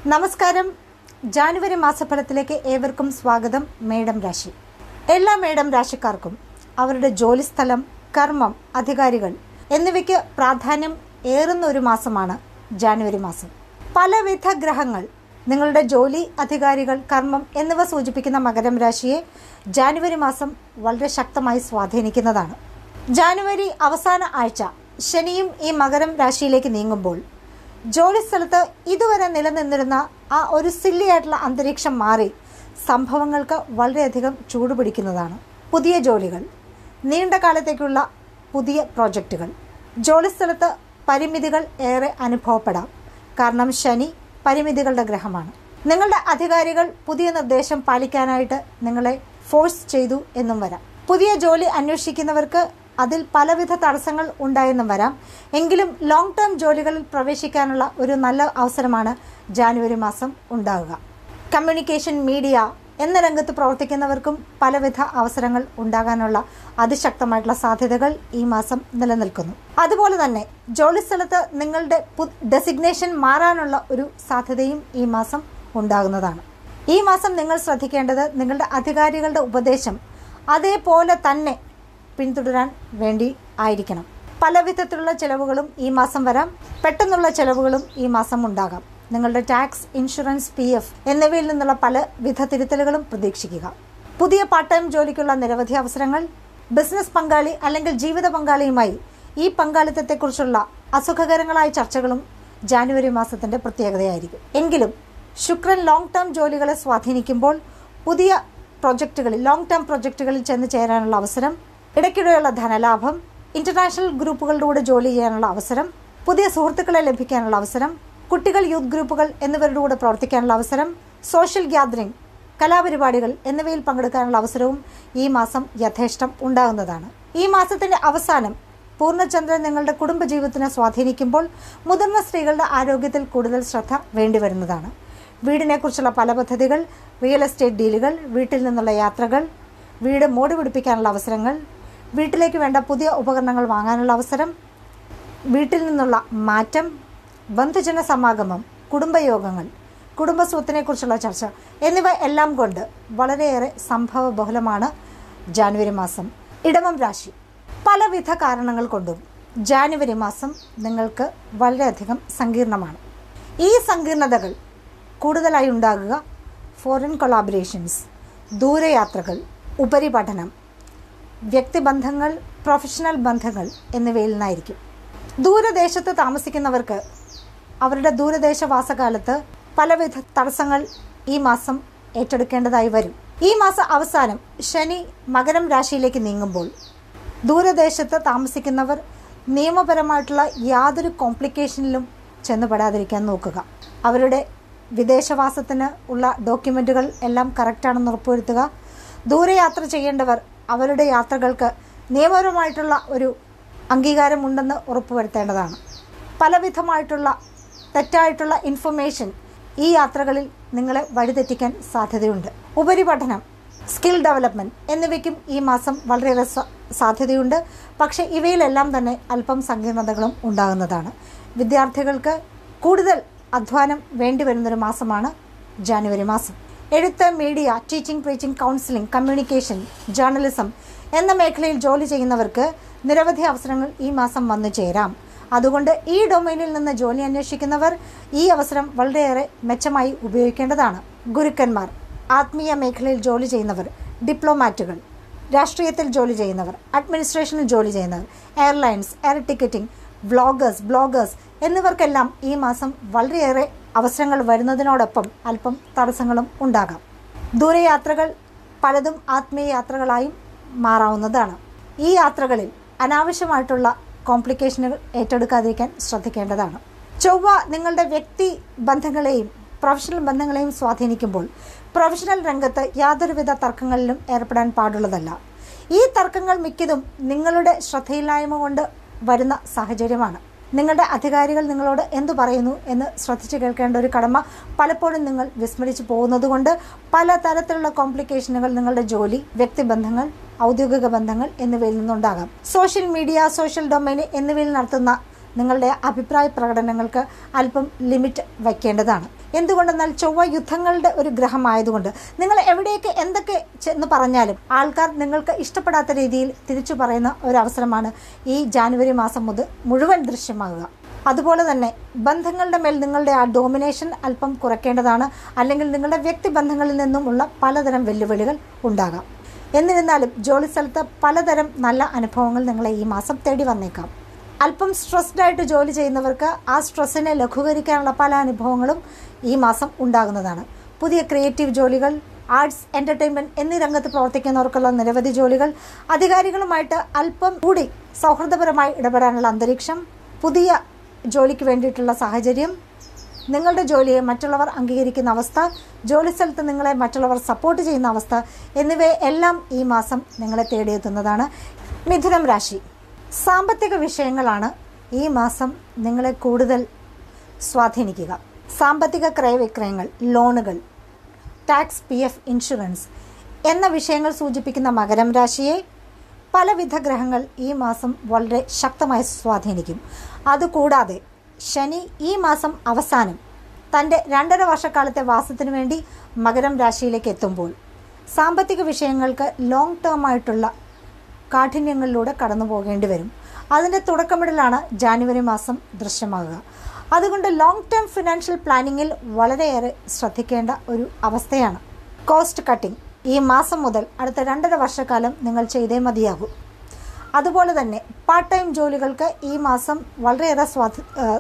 നമസ്കാരം ജാനുവരി മാസഫലത്തിലേക്ക് ഏവർക്കും സ്വാഗതം മേഡം രാശി എല്ലാ മേഡം രാശിക്കാർക്കും അവരുടെ ജോലിസ്ഥലം കർമ്മം അധികാരികൾ എന്നിവയ്ക്ക് പ്രാധാന്യം ഏറുന്ന ഒരു മാസമാണ് ജാനുവരി മാസം പലവിധ ഗ്രഹങ്ങൾ നിങ്ങളുടെ ജോലി അധികാരികൾ കർമ്മം എന്നിവ സൂചിപ്പിക്കുന്ന മകരം രാശിയെ ജാനുവരി മാസം വളരെ ശക്തമായി സ്വാധീനിക്കുന്നതാണ് ജാനുവരി അവസാന ആഴ്ച ശനിയും ഈ മകരം രാശിയിലേക്ക് നീങ്ങുമ്പോൾ ജോലിസ്ഥലത്ത് ഇതുവരെ നിലനിന്നിരുന്ന ആ ഒരു സില്ലിയായിട്ടുള്ള അന്തരീക്ഷം മാറി സംഭവങ്ങൾക്ക് വളരെയധികം ചൂടുപിടിക്കുന്നതാണ് പുതിയ ജോലികൾ നീണ്ട കാലത്തേക്കുള്ള പുതിയ പ്രോജക്റ്റുകൾ ജോലിസ്ഥലത്ത് പരിമിതികൾ ഏറെ അനുഭവപ്പെടാം കാരണം ശനി പരിമിതികളുടെ ഗ്രഹമാണ് നിങ്ങളുടെ അധികാരികൾ പുതിയ നിർദ്ദേശം പാലിക്കാനായിട്ട് നിങ്ങളെ ഫോഴ്സ് ചെയ്തു എന്നും വരാം പുതിയ ജോലി അന്വേഷിക്കുന്നവർക്ക് അതിൽ പലവിധ തടസ്സങ്ങൾ ഉണ്ടായെന്നും വരാം എങ്കിലും ലോങ് ടേം ജോലികളിൽ പ്രവേശിക്കാനുള്ള ഒരു നല്ല അവസരമാണ് ജാനുവരി മാസം ഉണ്ടാവുക കമ്മ്യൂണിക്കേഷൻ മീഡിയ എന്ന രംഗത്ത് പ്രവർത്തിക്കുന്നവർക്കും പലവിധ അവസരങ്ങൾ ഉണ്ടാകാനുള്ള അതിശക്തമായിട്ടുള്ള സാധ്യതകൾ ഈ മാസം നിലനിൽക്കുന്നു അതുപോലെ തന്നെ ജോലിസ്ഥലത്ത് നിങ്ങളുടെ ഡെസിഗ്നേഷൻ മാറാനുള്ള ഒരു സാധ്യതയും ഈ മാസം ഉണ്ടാകുന്നതാണ് ഈ മാസം നിങ്ങൾ ശ്രദ്ധിക്കേണ്ടത് നിങ്ങളുടെ അധികാരികളുടെ ഉപദേശം അതേപോലെ തന്നെ പിന്തുടരാൻ വേണ്ടി ആയിരിക്കണം പല വിധത്തിലുള്ള ചെലവുകളും ഈ മാസം വരാം പെട്ടെന്നുള്ള ചെലവുകളും ഈ മാസം ഉണ്ടാകാം നിങ്ങളുടെ ടാക്സ് ഇൻഷുറൻസ് പി എഫ് എന്നിവയിൽ നിന്നുള്ള പല വിധ തിരുത്തലുകളും പ്രതീക്ഷിക്കുക പുതിയ പാർട്ട് ടൈം ജോലിക്കുള്ള നിരവധി അവസരങ്ങൾ ബിസിനസ് പങ്കാളി അല്ലെങ്കിൽ ജീവിത പങ്കാളിയുമായി ഈ പങ്കാളിത്തത്തെക്കുറിച്ചുള്ള അസുഖകരങ്ങളായ ചർച്ചകളും ജാനുവരി മാസത്തിന്റെ പ്രത്യേകതയായിരിക്കും എങ്കിലും ശുക്രൻ ലോങ് ടേം ജോലികളെ സ്വാധീനിക്കുമ്പോൾ പുതിയ പ്രൊജക്റ്റുകളിൽ ലോങ് ടേം പ്രൊജക്റ്റുകളിൽ ചെന്ന് ചേരാനുള്ള അവസരം ഇടയ്ക്കിടെയുള്ള ധനലാഭം ഇന്റർനാഷണൽ ഗ്രൂപ്പുകളിലൂടെ ജോലി ചെയ്യാനുള്ള അവസരം പുതിയ സുഹൃത്തുക്കളെ ലഭിക്കാനുള്ള അവസരം കുട്ടികൾ യൂത്ത് ഗ്രൂപ്പുകൾ എന്നിവരുടെ കൂടെ പ്രവർത്തിക്കാനുള്ള അവസരം സോഷ്യൽ ഗ്യാദറിംഗ് കലാപരിപാടികൾ എന്നിവയിൽ പങ്കെടുക്കാനുള്ള അവസരവും ഈ മാസം യഥേഷ്ടം ഉണ്ടാകുന്നതാണ് ഈ മാസത്തിന്റെ അവസാനം പൂർണ്ണചന്ദ്രൻ നിങ്ങളുടെ കുടുംബജീവിതത്തിനെ സ്വാധീനിക്കുമ്പോൾ മുതിർന്ന സ്ത്രീകളുടെ ആരോഗ്യത്തിൽ കൂടുതൽ ശ്രദ്ധ വേണ്ടിവരുന്നതാണ് വീടിനെക്കുറിച്ചുള്ള പല പദ്ധതികൾ റിയൽ എസ്റ്റേറ്റ് ഡീലുകൾ വീട്ടിൽ നിന്നുള്ള യാത്രകൾ വീട് മോടി പിടിപ്പിക്കാനുള്ള അവസരങ്ങൾ വീട്ടിലേക്ക് വേണ്ട പുതിയ ഉപകരണങ്ങൾ വാങ്ങാനുള്ള അവസരം വീട്ടിൽ നിന്നുള്ള മാറ്റം ബന്ധുജന സമാഗമം കുടുംബയോഗങ്ങൾ കുടുംബസ്വത്തിനെക്കുറിച്ചുള്ള ചർച്ച എന്നിവ എല്ലാം കൊണ്ട് വളരെയേറെ സംഭവ ബഹുലമാണ് ജാനുവരി മാസം ഇടവം രാശി പലവിധ കാരണങ്ങൾ കൊണ്ടും ജാനുവരി മാസം നിങ്ങൾക്ക് വളരെയധികം സങ്കീർണമാണ് ഈ സങ്കീർണതകൾ കൂടുതലായി ഉണ്ടാകുക ഫോറിൻ കൊളാബറേഷൻസ് ദൂരയാത്രകൾ ഉപരിപഠനം വ്യക്തിബന്ധങ്ങൾ പ്രൊഫഷണൽ ബന്ധങ്ങൾ എന്നിവയിൽ നിന്നായിരിക്കും ദൂരദേശത്ത് താമസിക്കുന്നവർക്ക് അവരുടെ ദൂരദേശവാസകാലത്ത് പലവിധ തടസ്സങ്ങൾ ഈ മാസം ഏറ്റെടുക്കേണ്ടതായി വരും ഈ മാസം അവസാനം ശനി മകരം രാശിയിലേക്ക് നീങ്ങുമ്പോൾ ദൂരദേശത്ത് താമസിക്കുന്നവർ നിയമപരമായിട്ടുള്ള യാതൊരു കോംപ്ലിക്കേഷനിലും ചെന്നുപെടാതിരിക്കാൻ നോക്കുക അവരുടെ വിദേശവാസത്തിന് ഉള്ള ഡോക്യുമെൻറ്റുകൾ എല്ലാം കറക്റ്റാണെന്ന് ഉറപ്പുവരുത്തുക ദൂരയാത്ര ചെയ്യേണ്ടവർ അവരുടെ യാത്രകൾക്ക് നിയമപരമായിട്ടുള്ള ഒരു അംഗീകാരമുണ്ടെന്ന് ഉറപ്പുവരുത്തേണ്ടതാണ് പലവിധമായിട്ടുള്ള തെറ്റായിട്ടുള്ള ഇൻഫർമേഷൻ ഈ യാത്രകളിൽ നിങ്ങളെ വഴിതെറ്റിക്കാൻ സാധ്യതയുണ്ട് ഉപരിപഠനം സ്കിൽ ഡെവലപ്മെൻറ്റ് എന്നിവയ്ക്കും ഈ മാസം വളരെയേറെ സാധ്യതയുണ്ട് പക്ഷേ ഇവയിലെല്ലാം തന്നെ അല്പം സങ്കീർണതകളും ഉണ്ടാകുന്നതാണ് വിദ്യാർത്ഥികൾക്ക് കൂടുതൽ അധ്വാനം വേണ്ടി വരുന്നൊരു മാസമാണ് ജാനുവരി മാസം എഴുത്ത് media teaching preaching counselling communication journalism എന്ന മേഖലയിൽ ജോലി ചെയ്യുന്നവർക്ക് നിരവധി അവസരങ്ങൾ ഈ മാസം വന്നു ചേരാം അതുകൊണ്ട് ഈ ഡൊമൈനിൽ നിന്ന് ജോലി അന്വേഷിക്കുന്നവർ ഈ അവസരം വളരെയേറെ മെച്ചമായി ഉപയോഗിക്കേണ്ടതാണ് ഗുരുക്കന്മാർ ആത്മീയ മേഖലയിൽ ജോലി ചെയ്യുന്നവർ ഡിപ്ലോമാറ്റുകൾ രാഷ്ട്രീയത്തിൽ ജോലി ചെയ്യുന്നവർ അഡ്മിനിസ്ട്രേഷനിൽ ജോലി ചെയ്യുന്നവർ airlines air ticketing vloggers bloggers എന്നിവർക്കെല്ലാം ഈ മാസം വളരെയേറെ അവസരങ്ങൾ വരുന്നതിനോടൊപ്പം അല്പം തടസ്സങ്ങളും ഉണ്ടാകാം ദൂരയാത്രകൾ പലതും ആത്മീയ യാത്രകളായും മാറാവുന്നതാണ് ഈ യാത്രകളിൽ അനാവശ്യമായിട്ടുള്ള കോംപ്ലിക്കേഷനുകൾ ഏറ്റെടുക്കാതിരിക്കാൻ ശ്രദ്ധിക്കേണ്ടതാണ് ചൊവ്വ നിങ്ങളുടെ വ്യക്തി ബന്ധങ്ങളെയും പ്രൊഫഷണൽ ബന്ധങ്ങളെയും സ്വാധീനിക്കുമ്പോൾ പ്രൊഫഷണൽ രംഗത്ത് യാതൊരുവിധ തർക്കങ്ങളിലും ഏർപ്പെടാൻ പാടുള്ളതല്ല ഈ തർക്കങ്ങൾ മിക്കതും നിങ്ങളുടെ ശ്രദ്ധയില്ലായ്മ കൊണ്ട് വരുന്ന സാഹചര്യമാണ് നിങ്ങളുടെ അധികാരികൾ നിങ്ങളോട് എന്തു പറയുന്നു എന്ന് ശ്രദ്ധിച്ചു കേൾക്കേണ്ട ഒരു കടമ പലപ്പോഴും നിങ്ങൾ വിസ്മരിച്ചു പോകുന്നത് കൊണ്ട് പല തരത്തിലുള്ള കോംപ്ലിക്കേഷനുകൾ നിങ്ങളുടെ ജോലി വ്യക്തിബന്ധങ്ങൾ ഔദ്യോഗിക ബന്ധങ്ങൾ എന്നിവയിൽ നിന്നുണ്ടാകാം സോഷ്യൽ മീഡിയ സോഷ്യൽ ഡൊമൈൻ എന്നിവയിൽ നടത്തുന്ന നിങ്ങളുടെ അഭിപ്രായ പ്രകടനങ്ങൾക്ക് അല്പം ലിമിറ്റ് വയ്ക്കേണ്ടതാണ് എന്തുകൊണ്ടെന്നാൽ ചൊവ്വ യുദ്ധങ്ങളുടെ ഒരു ഗ്രഹമായതുകൊണ്ട് നിങ്ങൾ എവിടെയൊക്കെ എന്തൊക്കെ ചെന്ന് പറഞ്ഞാലും ആൾക്കാർ നിങ്ങൾക്ക് ഇഷ്ടപ്പെടാത്ത രീതിയിൽ തിരിച്ചു പറയുന്ന ഒരവസരമാണ് ഈ ജാനുവരി മാസം മുതൽ മുഴുവൻ ദൃശ്യമാകുക അതുപോലെ തന്നെ ബന്ധങ്ങളുടെ മേൽ നിങ്ങളുടെ ആ ഡോമിനേഷൻ അല്പം കുറയ്ക്കേണ്ടതാണ് അല്ലെങ്കിൽ നിങ്ങളുടെ വ്യക്തിബന്ധങ്ങളിൽ നിന്നുമുള്ള പലതരം വെല്ലുവിളികൾ ഉണ്ടാകാം എന്നിരുന്നാലും ജോലി സ്ഥലത്ത് പലതരം നല്ല അനുഭവങ്ങൾ നിങ്ങളെ ഈ മാസം തേടി വന്നേക്കാം അല്പം സ്ട്രെസ്ഡ് ആയിട്ട് ജോലി ചെയ്യുന്നവർക്ക് ആ സ്ട്രെസ്സിനെ ലഘൂകരിക്കാനുള്ള പല അനുഭവങ്ങളും ഈ മാസം ഉണ്ടാകുന്നതാണ് പുതിയ ക്രിയേറ്റീവ് ജോലികൾ ആർട്സ് എന്റർടൈൻമെന്റ് എന്നീ രംഗത്ത് പ്രവർത്തിക്കുന്നവർക്കുള്ള നിരവധി ജോലികൾ അധികാരികളുമായിട്ട് അല്പം കൂടി സൗഹൃദപരമായി ഇടപെടാനുള്ള അന്തരീക്ഷം പുതിയ ജോലിക്ക് വേണ്ടിയിട്ടുള്ള സാഹചര്യം നിങ്ങളുടെ ജോലിയെ മറ്റുള്ളവർ അംഗീകരിക്കുന്ന അവസ്ഥ ജോലി സ്ഥലത്ത് നിങ്ങളെ മറ്റുള്ളവർ സപ്പോർട്ട് ചെയ്യുന്ന അവസ്ഥ എന്നിവയെ എല്ലാം ഈ മാസം നിങ്ങളെ തേടിയെത്തുന്നതാണ് മിഥുനം രാശി സാമ്പത്തിക വിഷയങ്ങളാണ് ഈ മാസം നിങ്ങളെ കൂടുതൽ സ്വാധീനിക്കുക സാമ്പത്തിക ക്രയവിക്രയങ്ങൾ ലോണുകൾ ടാക്സ് പി എഫ് ഇൻഷുറൻസ് എന്ന വിഷയങ്ങൾ സൂചിപ്പിക്കുന്ന മകരം രാശിയെ പലവിധ ഗ്രഹങ്ങൾ ഈ മാസം വളരെ ശക്തമായി സ്വാധീനിക്കും അതുകൂടാതെ ശനി ഈ മാസം അവസാനം തൻ്റെ രണ്ടര വർഷക്കാലത്തെ വാസത്തിനു വേണ്ടി മകരം രാശിയിലേക്ക് എത്തുമ്പോൾ സാമ്പത്തിക വിഷയങ്ങൾക്ക് ലോങ് ടേം ആയിട്ടുള്ള കാഠിന്യങ്ങളിലൂടെ കടന്നു പോകേണ്ടി വരും അതിൻ്റെ തുടക്കമിടലാണ് ജാനുവരി മാസം ദൃശ്യമാകുക അതുകൊണ്ട് ലോങ് ടേം ഫിനാൻഷ്യൽ പ്ലാനിങ്ങിൽ വളരെയേറെ ശ്രദ്ധിക്കേണ്ട ഒരു അവസ്ഥയാണ് കോസ്റ്റ് കട്ടിംഗ് ഈ മാസം മുതൽ അടുത്ത രണ്ടര വർഷക്കാലം നിങ്ങൾ ചെയ്തേ മതിയാകൂ അതുപോലെ തന്നെ പാർട്ട് ടൈം ജോലികൾക്ക് ഈ മാസം വളരെയേറെ സ്വാധ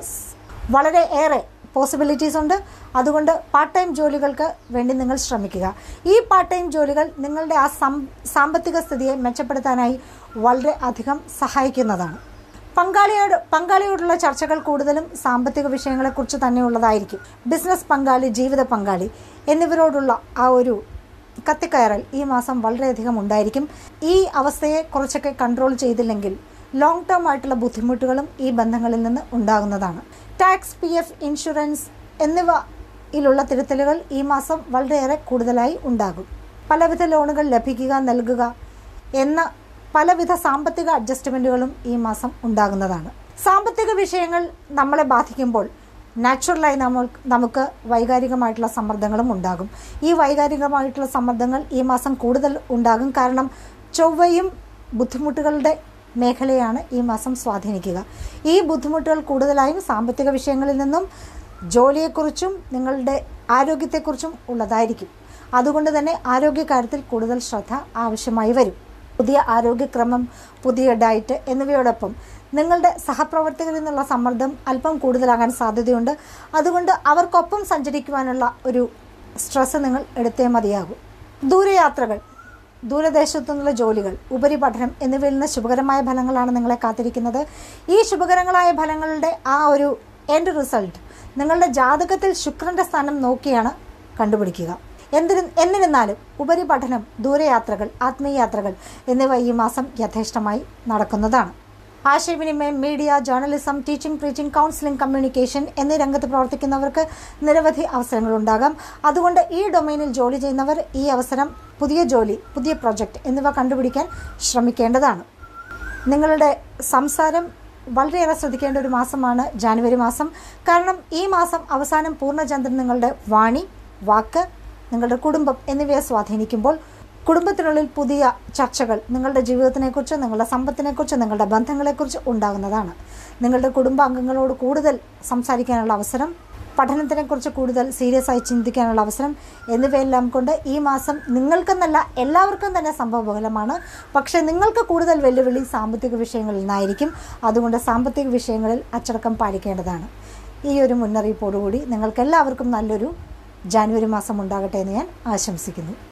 വളരെ ഏറെ പോസിബിലിറ്റീസ് ഉണ്ട് അതുകൊണ്ട് പാർട്ട് ടൈം ജോലികൾക്ക് വേണ്ടി നിങ്ങൾ ശ്രമിക്കുക ഈ പാർട്ട് ടൈം ജോലികൾ നിങ്ങളുടെ ആ സാമ്പത്തിക സ്ഥിതിയെ മെച്ചപ്പെടുത്താനായി വളരെ അധികം സഹായിക്കുന്നതാണ് പങ്കാളിയോട് പങ്കാളിയോടുള്ള ചർച്ചകൾ കൂടുതലും സാമ്പത്തിക വിഷയങ്ങളെക്കുറിച്ച് തന്നെയുള്ളതായിരിക്കും ബിസിനസ് പങ്കാളി ജീവിത പങ്കാളി എന്നിവരോടുള്ള ആ ഒരു കത്തിക്കയറൽ ഈ മാസം വളരെയധികം ഉണ്ടായിരിക്കും ഈ അവസ്ഥയെ കുറച്ചൊക്കെ കൺട്രോൾ ചെയ്തില്ലെങ്കിൽ ലോങ് ടേം ആയിട്ടുള്ള ബുദ്ധിമുട്ടുകളും ഈ ബന്ധങ്ങളിൽ നിന്ന് ഉണ്ടാകുന്നതാണ് ടാക്സ് പി എഫ് ഇൻഷുറൻസ് എന്നിവയിലുള്ള തിരുത്തലുകൾ ഈ മാസം വളരെയേറെ കൂടുതലായി ഉണ്ടാകും പലവിധ ലോണുകൾ ലഭിക്കുക നൽകുക എന്ന പലവിധ സാമ്പത്തിക അഡ്ജസ്റ്റ്മെൻറ്റുകളും ഈ മാസം ഉണ്ടാകുന്നതാണ് സാമ്പത്തിക വിഷയങ്ങൾ നമ്മളെ ബാധിക്കുമ്പോൾ നാച്ചുറലായി നമ്മൾ നമുക്ക് വൈകാരികമായിട്ടുള്ള സമ്മർദ്ദങ്ങളും ഉണ്ടാകും ഈ വൈകാരികമായിട്ടുള്ള സമ്മർദ്ദങ്ങൾ ഈ മാസം കൂടുതൽ ഉണ്ടാകും കാരണം ചൊവ്വയും ബുദ്ധിമുട്ടുകളുടെ മേഖലയാണ് ഈ മാസം സ്വാധീനിക്കുക ഈ ബുദ്ധിമുട്ടുകൾ കൂടുതലായും സാമ്പത്തിക വിഷയങ്ങളിൽ നിന്നും ജോലിയെക്കുറിച്ചും നിങ്ങളുടെ ആരോഗ്യത്തെക്കുറിച്ചും ഉള്ളതായിരിക്കും അതുകൊണ്ട് തന്നെ ആരോഗ്യകാര്യത്തിൽ കൂടുതൽ ശ്രദ്ധ ആവശ്യമായി വരും പുതിയ ആരോഗ്യക്രമം പുതിയ ഡയറ്റ് എന്നിവയോടൊപ്പം നിങ്ങളുടെ സഹപ്രവർത്തകരിൽ നിന്നുള്ള സമ്മർദ്ദം അല്പം കൂടുതലാകാൻ സാധ്യതയുണ്ട് അതുകൊണ്ട് അവർക്കൊപ്പം സഞ്ചരിക്കുവാനുള്ള ഒരു സ്ട്രെസ് നിങ്ങൾ എടുത്തേ മതിയാകും ദൂരയാത്രകൾ ദൂരദേശത്തു നിന്നുള്ള ജോലികൾ ഉപരിപഠനം എന്നിവയിൽ നിന്ന് ശുഭകരമായ ഫലങ്ങളാണ് നിങ്ങളെ കാത്തിരിക്കുന്നത് ഈ ശുഭകരങ്ങളായ ഫലങ്ങളുടെ ആ ഒരു എൻഡ് റിസൾട്ട് നിങ്ങളുടെ ജാതകത്തിൽ ശുക്രന്റെ സ്ഥാനം നോക്കിയാണ് കണ്ടുപിടിക്കുക എന്തിന് എന്നിരുന്നാലും ഉപരിപഠനം ദൂരയാത്രകൾ ആത്മീയയാത്രകൾ എന്നിവ ഈ മാസം യഥേഷ്ടമായി നടക്കുന്നതാണ് ആശയവിനിമയം media journalism teaching preaching counselling communication എന്നീ രംഗത്ത് പ്രവർത്തിക്കുന്നവർക്ക് നിരവധി അവസരങ്ങൾ ഉണ്ടാകാം അതുകൊണ്ട് ഈ ഡൊമൈനിൽ ജോലി ചെയ്യുന്നവർ ഈ അവസരം പുതിയ ജോലി പുതിയ പ്രൊജക്റ്റ് എന്നിവ കണ്ടുപിടിക്കാൻ ശ്രമിക്കേണ്ടതാണ് നിങ്ങളുടെ സംസാരം വളരെയേറെ ശ്രദ്ധിക്കേണ്ട ഒരു മാസമാണ് ജാനുവരി മാസം കാരണം ഈ മാസം അവസാനം പൂർണ്ണചന്ദ്രൻ നിങ്ങളുടെ വാണി വാക്ക് നിങ്ങളുടെ കുടുംബം എന്നിവയെ സ്വാധീനിക്കുമ്പോൾ കുടുംബത്തിനുള്ളിൽ പുതിയ ചർച്ചകൾ നിങ്ങളുടെ ജീവിതത്തിനെക്കുറിച്ച് നിങ്ങളുടെ സമ്പത്തിനെക്കുറിച്ച് നിങ്ങളുടെ ബന്ധങ്ങളെക്കുറിച്ച് ഉണ്ടാകുന്നതാണ് നിങ്ങളുടെ കുടുംബാംഗങ്ങളോട് കൂടുതൽ സംസാരിക്കാനുള്ള അവസരം പഠനത്തിനെക്കുറിച്ച് കൂടുതൽ സീരിയസ് ആയി ചിന്തിക്കാനുള്ള അവസരം എന്നിവയെല്ലാം കൊണ്ട് ഈ മാസം നിങ്ങൾക്കെന്നല്ല എല്ലാവർക്കും തന്നെ സംഭവബഹലമാണ് പക്ഷേ നിങ്ങൾക്ക് കൂടുതൽ വെല്ലുവിളി സാമ്പത്തിക വിഷയങ്ങളിൽ നിന്നായിരിക്കും അതുകൊണ്ട് സാമ്പത്തിക വിഷയങ്ങളിൽ അച്ചടക്കം പാലിക്കേണ്ടതാണ് ഈ ഒരു മുന്നറിയിപ്പോടുകൂടി നിങ്ങൾക്ക് എല്ലാവർക്കും നല്ലൊരു ജാനുവരി മാസം ഉണ്ടാകട്ടെ എന്ന് ഞാൻ ആശംസിക്കുന്നു